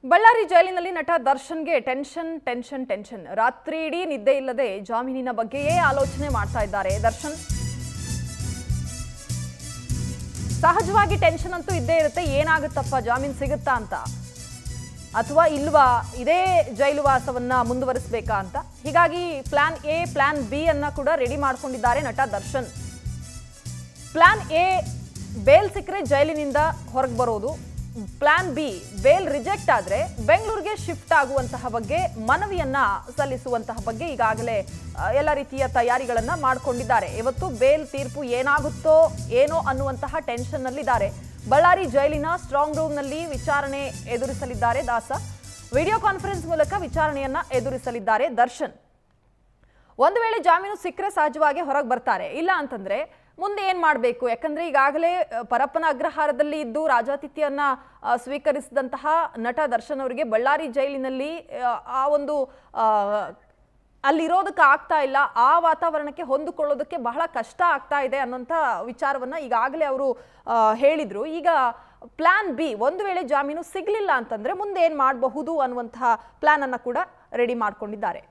ಬಳ್ಳಾರಿ ಜೈಲಿನಲ್ಲಿ ನಟ ದರ್ಶನ್ಗೆ ಟೆನ್ಷನ್ ಟೆನ್ಷನ್ ಟೆನ್ಷನ್ ರಾತ್ರಿ ಇಡೀ ನಿದ್ದೆ ಇಲ್ಲದೆ ಜಾಮೀನಿನ ಬಗ್ಗೆಯೇ ಆಲೋಚನೆ ಮಾಡ್ತಾ ಇದ್ದಾರೆ ದರ್ಶನ್ ಸಹಜವಾಗಿ ಟೆನ್ಷನ್ ಅಂತೂ ಇದ್ದೇ ಇರುತ್ತೆ ಏನಾಗುತ್ತಪ್ಪ ಜಾಮೀನು ಸಿಗುತ್ತಾ ಅಂತ ಅಥವಾ ಇಲ್ವಾ ಇದೇ ಜೈಲು ವಾಸವನ್ನ ಮುಂದುವರಿಸಬೇಕಾ ಅಂತ ಹೀಗಾಗಿ ಪ್ಲಾನ್ ಎ ಪ್ಲಾನ್ ಬಿ ಅನ್ನ ಕೂಡ ರೆಡಿ ಮಾಡ್ಕೊಂಡಿದ್ದಾರೆ ನಟ ದರ್ಶನ್ ಪ್ಲಾನ್ ಎ ಬೇಲ್ ಸಿಕ್ಕರೆ ಜೈಲಿನಿಂದ ಹೊರಗೆ ಬರೋದು ಪ್ಲಾನ್ ಬಿ ಬೇಲ್ ರಿಜೆಕ್ಟ್ ಆದ್ರೆ ಬೆಂಗಳೂರಿಗೆ ಶಿಫ್ಟ್ ಆಗುವಂತಹ ಬಗ್ಗೆ ಮನವಿಯನ್ನ ಸಲ್ಲಿಸುವಂತಹ ಬಗ್ಗೆ ಈಗಾಗಲೇ ಆ, ಎಲ್ಲ ರೀತಿಯ ತಯಾರಿಗಳನ್ನ ಮಾಡಿಕೊಂಡಿದ್ದಾರೆ ಇವತ್ತು ಬೇಲ್ ತೀರ್ಪು ಏನಾಗುತ್ತೋ ಏನೋ ಅನ್ನುವಂತಹ ಟೆನ್ಷನ್ ನಲ್ಲಿದ್ದಾರೆ ಬಳ್ಳಾರಿ ಜೈಲಿನ ಸ್ಟ್ರಾಂಗ್ ರೂಮ್ನಲ್ಲಿ ವಿಚಾರಣೆ ಎದುರಿಸಲಿದ್ದಾರೆ ದಾಸ ವಿಡಿಯೋ ಕಾನ್ಫರೆನ್ಸ್ ಮೂಲಕ ವಿಚಾರಣೆಯನ್ನ ಎದುರಿಸಲಿದ್ದಾರೆ ದರ್ಶನ್ ಒಂದು ವೇಳೆ ಜಾಮೀನು ಸಿಕ್ಕರೆ ಸಹಜವಾಗಿ ಹೊರಗೆ ಬರ್ತಾರೆ ಇಲ್ಲ ಅಂತಂದ್ರೆ ಮುಂದೆ ಏನ್ ಮಾಡಬೇಕು ಯಾಕಂದ್ರೆ ಈಗಾಗಲೇ ಅ, ಪರಪ್ಪನ ಅಗ್ರಹಾರದಲ್ಲಿ ಇದ್ದು ರಾಜಾತಿಥ್ಯವನ್ನ ಅ, ಸ್ವೀಕರಿಸಿದಂತಹ ನಟ ದರ್ಶನ್ ಅವರಿಗೆ ಬಳ್ಳಾರಿ ಜೈಲಿನಲ್ಲಿ ಅ, ಆ ಒಂದು ಆ, ಅಲ್ಲಿರೋದಕ್ಕೆ ಆಗ್ತಾ ಇಲ್ಲ ಆ ವಾತಾವರಣಕ್ಕೆ ಹೊಂದಿಕೊಳ್ಳೋದಕ್ಕೆ ಬಹಳ ಕಷ್ಟ ಆಗ್ತಾ ಇದೆ ಅನ್ನೋಂಥ ವಿಚಾರವನ್ನ ಈಗಾಗಲೇ ಅವರು ಆ, ಹೇಳಿದ್ರು ಈಗ ಪ್ಲಾನ್ ಬಿ ಒಂದು ವೇಳೆ ಜಾಮೀನು ಸಿಗ್ಲಿಲ್ಲ ಅಂತಂದ್ರೆ ಮುಂದೆ ಏನ್ ಮಾಡಬಹುದು ಅನ್ನುವಂತಹ ಪ್ಲಾನ್ ಅನ್ನ ಕೂಡ ರೆಡಿ ಮಾಡ್ಕೊಂಡಿದ್ದಾರೆ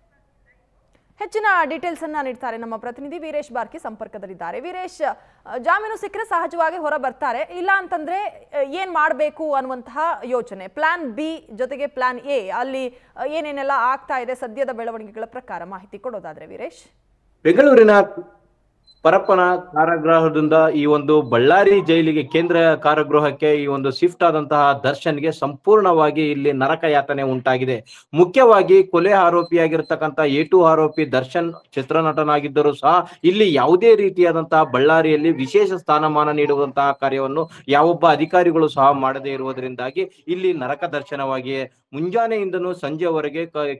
ಹೆಚ್ಚಿನ ಡೀಟೇಲ್ಸ್ ಅನ್ನ ನೀಡ್ತಾರೆ ನಮ್ಮ ಪ್ರತಿನಿಧಿ ವೀರೇಶ್ ಬಾರ್ಕಿ ಸಂಪರ್ಕದಲ್ಲಿದ್ದಾರೆ ವೀರೇಶ್ ಆ, ಜಾಮೀನು ಸಿಕ್ಕರೆ ಸಹಜವಾಗಿ ಹೊರ ಬರ್ತಾರೆ ಇಲ್ಲ ಅಂತಂದ್ರೆ ಆ, ಏನ್ ಮಾಡಬೇಕು ಅನ್ನುವಂತಹ ಯೋಚನೆ ಪ್ಲಾನ್ ಬಿ ಜೊತೆಗೆ ಪ್ಲಾನ್ ಎ ಅಲ್ಲಿ ಆ, ಏನೇನೆಲ್ಲ ಆಗ್ತಾ ಇದೆ ಸದ್ಯದ ಬೆಳವಣಿಗೆಗಳ ಪ್ರಕಾರ ಮಾಹಿತಿ ಕೊಡೋದಾದ್ರೆ ವೀರೇಶ್ ಬೆಂಗಳೂರಿನ ಪರಪ್ಪನ ಕಾರಾಗೃಹದಿಂದ ಈ ಒಂದು ಬಳ್ಳಾರಿ ಜೈಲಿಗೆ ಕೇಂದ್ರ ಕಾರಾಗೃಹಕ್ಕೆ ಈ ಒಂದು ಶಿಫ್ಟ್ ಆದಂತಹ ದರ್ಶನ್ಗೆ ಸಂಪೂರ್ಣವಾಗಿ ಇಲ್ಲಿ ನರಕ ಯಾತನೆ ಉಂಟಾಗಿದೆ ಮುಖ್ಯವಾಗಿ ಕೊಲೆ ಆರೋಪಿಯಾಗಿರ್ತಕ್ಕಂಥ ಎ ಟು ಆರೋಪಿ ದರ್ಶನ್ ಚಿತ್ರನಟನಾಗಿದ್ದರೂ ಸಹ ಇಲ್ಲಿ ಯಾವುದೇ ರೀತಿಯಾದಂತಹ ಬಳ್ಳಾರಿಯಲ್ಲಿ ವಿಶೇಷ ಸ್ಥಾನಮಾನ ನೀಡುವಂತಹ ಕಾರ್ಯವನ್ನು ಯಾವೊಬ್ಬ ಅಧಿಕಾರಿಗಳು ಸಹ ಮಾಡದೇ ಇರುವುದರಿಂದಾಗಿ ಇಲ್ಲಿ ನರಕ ದರ್ಶನವಾಗಿ ಮುಂಜಾನೆಯಿಂದನೂ ಸಂಜೆವರೆಗೆ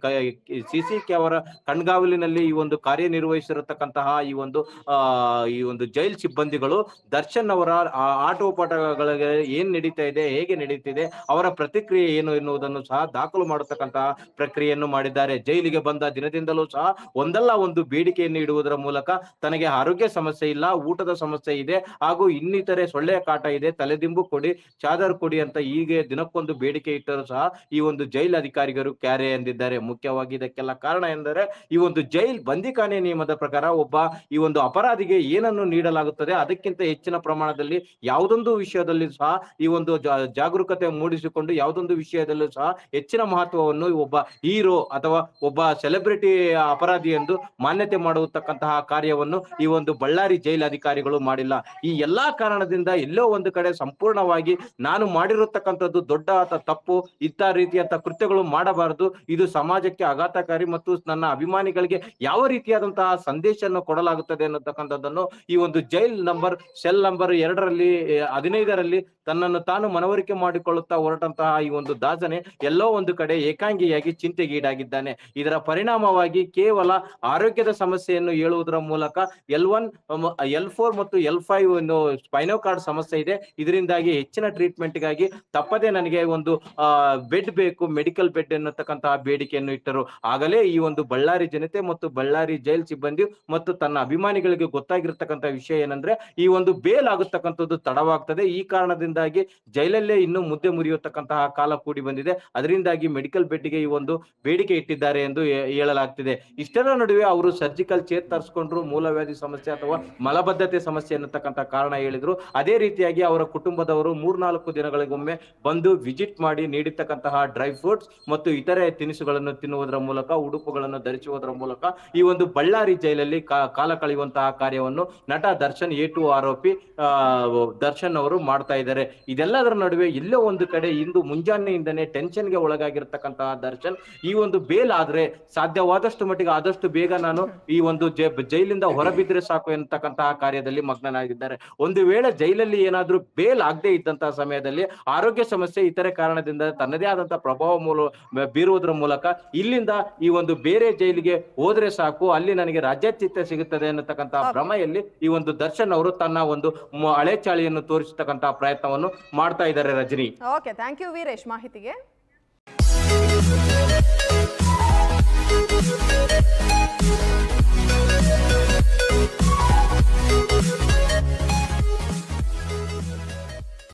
ಸಿಸಿ ಕ್ಯಾಮರಾ ಕಣ್ಗಾವಲಿನಲ್ಲಿ ಈ ಒಂದು ಕಾರ್ಯನಿರ್ವಹಿಸಿರತಕ್ಕಂತಹ ಈ ಒಂದು ಆ ಈ ಒಂದು ಜೈಲ್ ಸಿಬ್ಬಂದಿಗಳು ದರ್ಶನ್ ಅವರ ಆ ಆಟೋಪಾಠಗಳಿಗೆ ಏನ್ ನಡೀತಾ ಇದೆ ಹೇಗೆ ನಡೀತಿದೆ ಅವರ ಪ್ರತಿಕ್ರಿಯೆ ಏನು ಎನ್ನುವುದನ್ನು ಸಹ ದಾಖಲು ಮಾಡತಕ್ಕಂತಹ ಪ್ರಕ್ರಿಯೆಯನ್ನು ಮಾಡಿದ್ದಾರೆ ಜೈಲಿಗೆ ಬಂದ ದಿನದಿಂದಲೂ ಸಹ ಒಂದಲ್ಲ ಒಂದು ಬೇಡಿಕೆಯನ್ನು ಇಡುವುದರ ಮೂಲಕ ತನಗೆ ಆರೋಗ್ಯ ಸಮಸ್ಯೆ ಇಲ್ಲ ಊಟದ ಸಮಸ್ಯೆ ಇದೆ ಹಾಗೂ ಇನ್ನಿತರೆ ಸೊಳ್ಳೆಯ ಕಾಟ ಇದೆ ತಲೆದಿಂಬು ಕೊಡಿ ಚಾದರ್ ಕೊಡಿ ಅಂತ ಹೀಗೆ ದಿನಕ್ಕೊಂದು ಬೇಡಿಕೆ ಇಟ್ಟರೂ ಸಹ ಈ ಒಂದು ಜೈಲ್ ಅಧಿಕಾರಿಗಳು ಕ್ಯಾರೆ ಎಂದಿದ್ದಾರೆ ಮುಖ್ಯವಾಗಿ ಇದಕ್ಕೆಲ್ಲ ಕಾರಣ ಎಂದರೆ ಈ ಒಂದು ಜೈಲ್ ಬಂದಿಖಾನೆ ನಿಯಮದ ಪ್ರಕಾರ ಒಬ್ಬ ಈ ಒಂದು ಅಪರಾಧಿಗೆ ಏನನ್ನು ನೀಡಲಾಗುತ್ತದೆ ಅದಕ್ಕಿಂತ ಹೆಚ್ಚಿನ ಪ್ರಮಾಣದಲ್ಲಿ ಯಾವುದೊಂದು ವಿಷಯದಲ್ಲಿ ಸಹ ಈ ಒಂದು ಜಾ- ಜಾಗರೂಕತೆ ಮೂಡಿಸಿಕೊಂಡು ಯಾವುದೊಂದು ವಿಷಯದಲ್ಲೂ ಸಹ ಹೆಚ್ಚಿನ ಮಹತ್ವವನ್ನು ಒಬ್ಬ ಹೀರೋ ಅಥವಾ ಒಬ್ಬ ಸೆಲೆಬ್ರಿಟಿ ಅಪರಾಧಿ ಎಂದು ಮಾನ್ಯತೆ ಮಾಡತಕ್ಕಂತಹ ಕಾರ್ಯವನ್ನು ಈ ಒಂದು ಬಳ್ಳಾರಿ ಜೈಲ್ ಅಧಿಕಾರಿಗಳು ಮಾಡಿಲ್ಲ ಈ ಎಲ್ಲಾ ಕಾರಣದಿಂದ ಎಲ್ಲೋ ಒಂದು ಕಡೆ ಸಂಪೂರ್ಣವಾಗಿ ನಾನು ಮಾಡಿರತಕ್ಕಂಥದ್ದು ದೊಡ್ಡ ಆತ ತಪ್ಪು ಇಂಥ ರೀತಿಯಂತ ಕೃತ್ಯಗಳು ಮಾಡಬಾರದು ಇದು ಸಮಾಜಕ್ಕೆ ಆಘಾತಕಾರಿ ಮತ್ತು ನನ್ನ ಅಭಿಮಾನಿಗಳಿಗೆ ಯಾವ ರೀತಿಯಾದಂತಹ ಸಂದೇಶವನ್ನು ಕೊಡಲಾಗುತ್ತದೆ ಅನ್ನತಕ್ಕಂಥದ್ದನ್ನು ಈ ಒಂದು ಜೈಲ್ ನಂಬರ್ ಸೆಲ್ ನಂಬರ್ ಎರಡರಲ್ಲಿ ಆ, ಹದಿನೈದರಲ್ಲಿ ತನ್ನನ್ನು ತಾನು ಮನವರಿಕೆ ಮಾಡಿಕೊಳ್ಳುತ್ತಾ ಹೊರಟಂತಹ ಈ ಒಂದು ದಾಸನೆ ಎಲ್ಲೋ ಒಂದು ಕಡೆ ಏಕಾಂಗಿಯಾಗಿ ಚಿಂತೆಗೀಡಾಗಿದ್ದಾನೆ ಇದರ ಪರಿಣಾಮವಾಗಿ ಕೇವಲ ಆರೋಗ್ಯದ ಸಮಸ್ಯೆಯನ್ನು ಹೇಳುವುದರ ಮೂಲಕ ಎಲ್ ಒನ್ ಎಲ್ ಫೋರ್ ಮತ್ತು ಎಲ್ ಫೈವ್ ಸ್ಪೈನೋ ಕಾರ್ಡ್ ಸಮಸ್ಯೆ ಇದೆ ಇದರಿಂದಾಗಿ ಹೆಚ್ಚಿನ ಟ್ರೀಟ್ಮೆಂಟ್ ಗಾಗಿ ತಪ್ಪದೆ ನನಗೆ ಒಂದು ಬೆಡ್ ಬೇಕು ಮೆಡಿಕಲ್ ಬೆಡ್ ಎನ್ನತಕ್ಕಂತಹ ಬೇಡಿಕೆಯನ್ನು ಇಟ್ಟರು ಆಗಲೇ ಈ ಒಂದು ಬಳ್ಳಾರಿ ಜನತೆ ಮತ್ತು ಬಳ್ಳಾರಿ ಜೈಲ್ ಸಿಬ್ಬಂದಿ ಮತ್ತು ತನ್ನ ಅಭಿಮಾನಿಗಳಿಗೆ ಗೊತ್ತಾಗಿರ್ತಕ್ಕಂಥ ವಿಷಯ ಏನಂದ್ರೆ ಈ ಒಂದು ಬೇಲ್ ಆಗುತ್ತಕ್ಕಂಥದ್ದು ತಡವಾಗ್ತದೆ ಈ ಕಾರಣದಿಂದಾಗಿ ಜೈಲಲ್ಲೇ ಇನ್ನು ಮುದ್ದೆ ಮುರಿಯತಕ್ಕಂತಹ ಕಾಲ ಕೂಡಿ ಬಂದಿದೆ ಅದರಿಂದಾಗಿ ಮೆಡಿಕಲ್ ಬೆಡ್ಗೆ ಈ ಒಂದು ಬೇಡಿಕೆ ಇಟ್ಟಿದ್ದಾರೆ ಎಂದು ಹೇ- ಹೇಳಲಾಗ್ತಿದೆ ಇಷ್ಟರ ನಡುವೆ ಅವರು ಸರ್ಜಿಕಲ್ ಚೇರ್ ತರಿಸ್ಕೊಂಡ್ರು ಮೂಲವ್ಯಾಧಿ ಸಮಸ್ಯೆ ಅಥವಾ ಮಲಬದ್ಧತೆ ಸಮಸ್ಯೆ ಅನ್ನತಕ್ಕಂಥ ಕಾರಣ ಹೇಳಿದ್ರು ಅದೇ ರೀತಿಯಾಗಿ ಅವರ ಕುಟುಂಬದವರು ಮೂರ್ನಾಲ್ಕು ದಿನಗಳಿಗೊಮ್ಮೆ ಬಂದು ವಿಸಿಟ್ ಮಾಡಿ ನೀಡಿರ್ತಕ್ಕಂತಹ ಡ್ರೈ ಫ್ರೂಟ್ಸ್ ಮತ್ತು ಇತರೆ ತಿನಿಸುಗಳನ್ನು ತಿನ್ನುವುದರ ಮೂಲಕ ಉಡುಪುಗಳನ್ನು ಧರಿಸುವುದರ ಮೂಲಕ ಈ ಒಂದು ಬಳ್ಳಾರಿ ಜೈಲಲ್ಲಿ ಕಾ- ಕಾಲ ಕಳೆಯುವಂತಹ ಕಾರ್ಯವನ್ನು ನಟ ದರ್ಶನ್ ಎ ಟು ಆರೋಪಿ ಆ, ದರ್ಶನ್ ಅವರು ಮಾಡ್ತಾ ಇದ್ದಾರೆ ಇದೆಲ್ಲದರ ನಡುವೆ ಎಲ್ಲೋ ಒಂದು ಕಡೆ ಇಂದು ಮುಂಜಾನೆಯಿಂದನೇ ಟೆನ್ಷನ್ಗೆ ಒಳಗಾಗಿರ್ತಕ್ಕಂತಹ ದರ್ಶನ್ ಈ ಒಂದು ಬೇಲ್ ಆದ್ರೆ ಸಾಧ್ಯವಾದಷ್ಟು ಮಟ್ಟಿಗೆ ಆದಷ್ಟು ಬೇಗ ನಾನು ಈ ಒಂದು ಜೈ- ಜೈಲಿಂದ ಹೊರಬಿದ್ರೆ ಸಾಕು ಎನ್ನತಕ್ಕಂತಹ ಕಾರ್ಯದಲ್ಲಿ ಮಗ್ನನಾಗಿದ್ದಾರೆ ಒಂದು ವೇಳೆ ಜೈಲಲ್ಲಿ ಏನಾದ್ರೂ ಬೇಲ್ ಆಗದೆ ಇದ್ದಂತಹ ಸಮಯದಲ್ಲಿ ಆರೋಗ್ಯ ಸಮಸ್ಯೆ ಇತರೆ ಕಾರಣದಿಂದ ತನ್ನದೇ ಆದಂತಹ ಪ್ರಭಾವ ಮೂಲ ಬೀರುವುದರ ಮೂಲಕ ಇಲ್ಲಿಂದ ಈ ಒಂದು ಬೇರೆ ಜೈಲಿಗೆ ಹೋದ್ರೆ ಸಾಕು ಅಲ್ಲಿ ನನಗೆ ರಾಜ್ಯಾತಿಥ್ಯ ಸಿಗುತ್ತದೆ ಅನ್ನತಕ್ಕಂತಹ ಭ್ರಮೆಯಲ್ಲಿ ಈ ಒಂದು ದರ್ಶನ್ ಅವರು ತನ್ನ ಒಂದು ಮ- ಹಳೆ ಚಾಳಿಯನ್ನು ತೋರಿಸತಕ್ಕಂತಹ ಪ್ರಯತ್ನವನ್ನು ಮಾಡ್ತಾ ಇದ್ದಾರೆ Rajani okay thank you Veeresh ಮಾಹಿತಿಗೆ